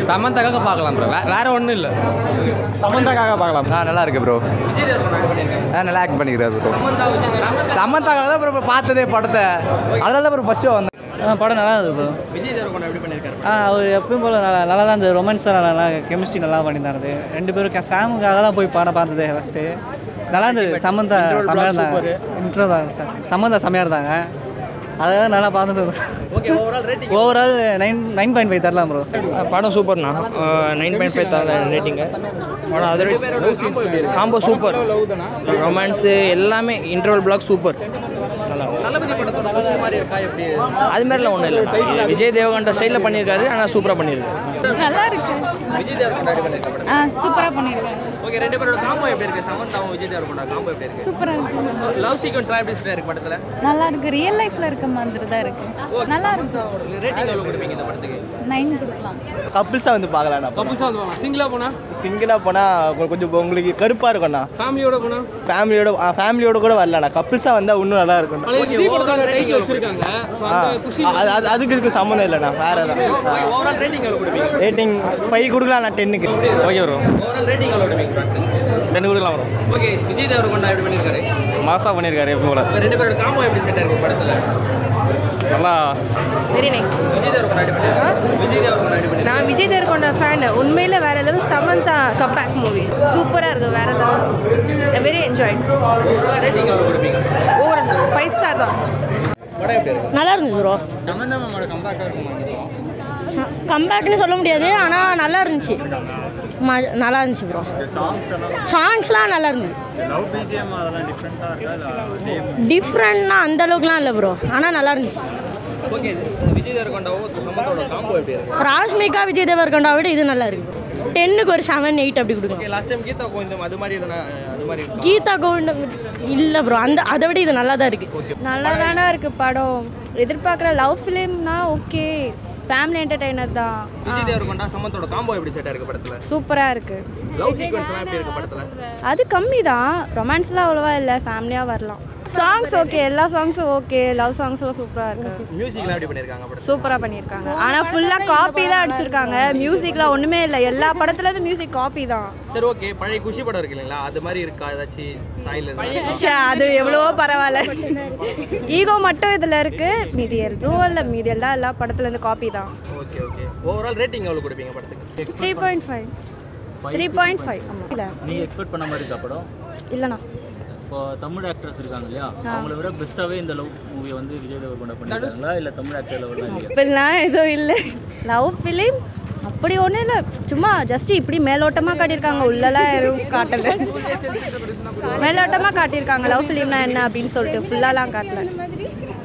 சமந்தாக்காக பார்க்கலாம் ப்ரோ வேற ஒன்றும் இல்லை சமந்தாக்காக பார்க்கலாம் ஆ நல்லா இருக்கு ப்ரோ ஆ நல்லா ஆக்ட் பண்ணிக்கிறாரு ப்ரோ சமந்தாக்காக தான் ப்ரோ பார்த்ததே படத்தை அதனால தான் ப்ரோ ஃபஸ்ட்டு வந்தேன் படம் நல்லா இருந்தது ப்ரோ விஜய் தேவரகொண்டா எப்படி பண்ணியிருக்காரு ஆ அவர் எப்பயும் போல் நல்லா நல்லா தான் இருந்தது ரொமான்ஸ் நல்லா கெமிஸ்ட்ரி நல்லா பண்ணியிருந்தாரு ரெண்டு பேரும் க- சாமுக்காக தான் போய் படம் பார்த்தது ஃபஸ்ட்டு நல்லா இருந்தது சம்மந்தா செம்மையாக இருந்தாங்க இன்ட்ரோ சம்மந்தா செம்மையாக இருந்தாங்க அதான் நல்லா பார்த்தது okay overall rating overall nine nine point five தரலாம் ப்ரோ படம் சூப்பர்ண்ணா நைன் பாயிண்ட் ஃபைவ் தரேன் ரேட்டிங்கு படம் அதர்வைஸ் காம்போ சூப்பர் ரொமான்ஸு எல்லாமே இன்டர்வல் பிளாக் சூப்பர் நல்லா தளபதி படத்தோட குஷி மாதிரி இருக்கா எப்படி அது மாதிரிலாம் ஒன்றும் இல்லை விஜய் தேவகண்ட ஸ்டைலில் பண்ணியிருக்காரு ஆனால் சூப்பராக பண்ணியிருக்காரு நல்லா இருக்கு விஜய் தேவரகொண்டா எப்படி பண்ணியிருக்காரு ஆ சூப்பராக பண்ணியிருக்கேன் ஓகே ரெண்டு பேரோட காம்போ எப்படி இருக்கு சமந்தாவும் விஜய் தேவரகொண்டா காம்போ எப்படி இருக்கு சூப்பராக இருக்கு லவ் சீக்வன்ஸ்லாம் எப்படி செட் இருக்கு படத்துல நல்லா இருக்கு ரியல் லைஃப்ல இருக்க மாதிரி தான் இருக்கு நல்லா இருக்கு ரேட்டிங் எவ்வளவு கொடுப்பீங்க இந்த படத்துக்கு நைன் கொடுக்கலாம் கப்பிள்ஸாக வந்து பார்க்கலாம் கப்புள்ஸா வந்து போகலாம் சிங்கிளா போனா சிங்கிளாக போனால் கொஞ்சம் உங்களுக்கு கருப்பாக இருக்கும்ண்ணா ஃபேமிலியோட போனா ஃபேமிலியோட ஃபேமிலியோட கூட வரலண்ணா கப்பிள்ஸாக வந்தால் இன்னும் நல்லா இருக்கும் விஜய் படத்தோட டைட்டில் வச்சிருக்காங்க அது அது- அதுக்கு இதுக்கு சம்மந்தம் இல்லைண்ணா வேறு தான் ஓவரால் ரேட்டிங் எவ்வளவு கொடுப்பீங்க ரேட்டிங் ஃபைவ் கொடுக்கலாம்ண்ணா டென்னுக்கு ஓகே ப்ரோ ஓவரால் ரேட்டிங் எவ்வளவு கொடுப்பீங்க டென் கொடுக்கலாம் ப்ரோ ஓகே விஜய் தேவரகொண்டா எப்படி பண்ணியிருக்காரு மாசாக பண்ணியிருக்காரு எப்போ கூட இப்ப ரெண்டு பேரோட காம்போ எப்படி செட் இருக்கு படத்துல நல்லா வெரி நைஸ் விஜய் தேவரகொண்டா எப்படி பண்ணியிருக்காரு விஜய் தேவரகொண்டா எப்படி பண்ணியிருக்காரு நான் விஜய் தேவர்கொண்ட ஃபேன் உண்மையில வேற லெவல் சமந்தா கம்பேக் மூவி சூப்பராக இருக்கு வேற level very enjoyed overall rating எவ்வளவு கொடுப்பீங்க ஓவர் ஃபைவ் ஸ்டார் தான் படம் எப்படி இருக்கு நல்லா இருந்துச்சு ப்ரோ கம்பேக்னு சொல்ல முடியாது ஆனால் நல்லா இருந்துச்சு ம- நல்லா இருந்துச்சு ப்ரோ சாங்ஸ்லாம் நல்லா இருந்தது டிஃப்ரெண்ட்னா அந்த அளவுக்குலாம் இல்லை ப்ரோ ஆனால் நல்லா இருந்துச்சு ஓகே விஜய் தேவரகொண்டாவும் சமந்தோட காம்போ எப்படி இருக்கு ராஷ்மிகா விஜய் தேவர்கொண்டா விட இது நல்லா இருக்கு டென்னுக்கு ஒரு செவன் எயிட் அப்படி கொடுக்கலாம் okay last time Geetha Govindam அது மாதிரி எதனா அது மாதிரி இருக்கா? கீதா கோவிந்தம் இல்லை ப்ரோ அந்த அதை விட இது நல்லா தான் இருக்குது நல்லா தானே இருக்கு படம் எதிர்பார்க்குற லவ் ஃபிலிம்னா ஓகே ஃபேமிலி என்டர்டைனர் தான் விஜய் தேவரகொண்டா சமந்தோட காம்போ எப்படி செட் இருக்கு படத்துல சூப்பராக இருக்கு லவ் சீக்வன்ஸ்லாம் எப்படி இருக்கு படத்துல அது கம்மி தான் ரொமான்ஸ்லாம் அவ்வளோவா இல்லை ஃபேமிலியாக வரலாம் சாங்ஸ் ஓகே எல்லா சாங்ஸும் ஓகே லவ் சாங்ஸ்லாம் சூப்பராக இருக்கு மியூசிக்லாம் எப்படி பண்ணியிருக்காங்க படத்துல சூப்பராக பண்ணியிருக்காங்க ஆனால் ஃபுல்லாக காப்பி தான் அடிச்சிருக்காங்க மியூசிக்லாம் ஒன்றுமே இல்லை எல்லா படத்துலேருந்து மியூசிக் காப்பி தான் சரி ஓகே பழைய குஷி படம் இருக்கு இல்லைங்களா அது மாதிரி இருக்கா ஏதாச்சும் ஸ்டைல் ச்சே, அது எவ்வளவோ பரவாயில்ல ஈகோ மட்டும் இதில் இருக்கு மீதி எதுவும் இல்லை மீதி எல்லாம் எல்லா படத்துலேருந்து காப்பி தான் ஓகே ஓகே ஓவரால் ரேட்டிங் எவ்வளவு கொடுப்பீங்க படத்துக்கு three point five three point five ஆமாம் இல்லை நீங்கள் எக்ஸ்பெக்ட் பண்ண மாதிரி இருக்கா படம் இல்லைண்ணா இப்போ தமிழ் ஆக்ட்ரஸ் இருக்காங்க இல்லையா அவங்கள விட பெஸ்ட்டாகவே இந்த லவ் மூவி வந்து விஜய் தேவர்கொண்டா பண்ணியிருக்காங்களா இல்லை தமிழ் ஆக்டர் லெவலில் இல்லையா இப்படிலாம் எதுவும் இல்லை லவ் ஃபிலிம் அப்படி ஒன்றும் இல்லை சும்மா ஜஸ்ட் இப்படி மேலோட்டமாக காட்டியிருக்காங்க உள்ளலாம் எதுவும் காட்டலை மேலோட்டமாக காட்டியிருக்காங்க லவ் ஃபிலிம்னா என்ன அப்படின்னு சொல்லிட்டு ஃபுல்லாலாம் காட்டல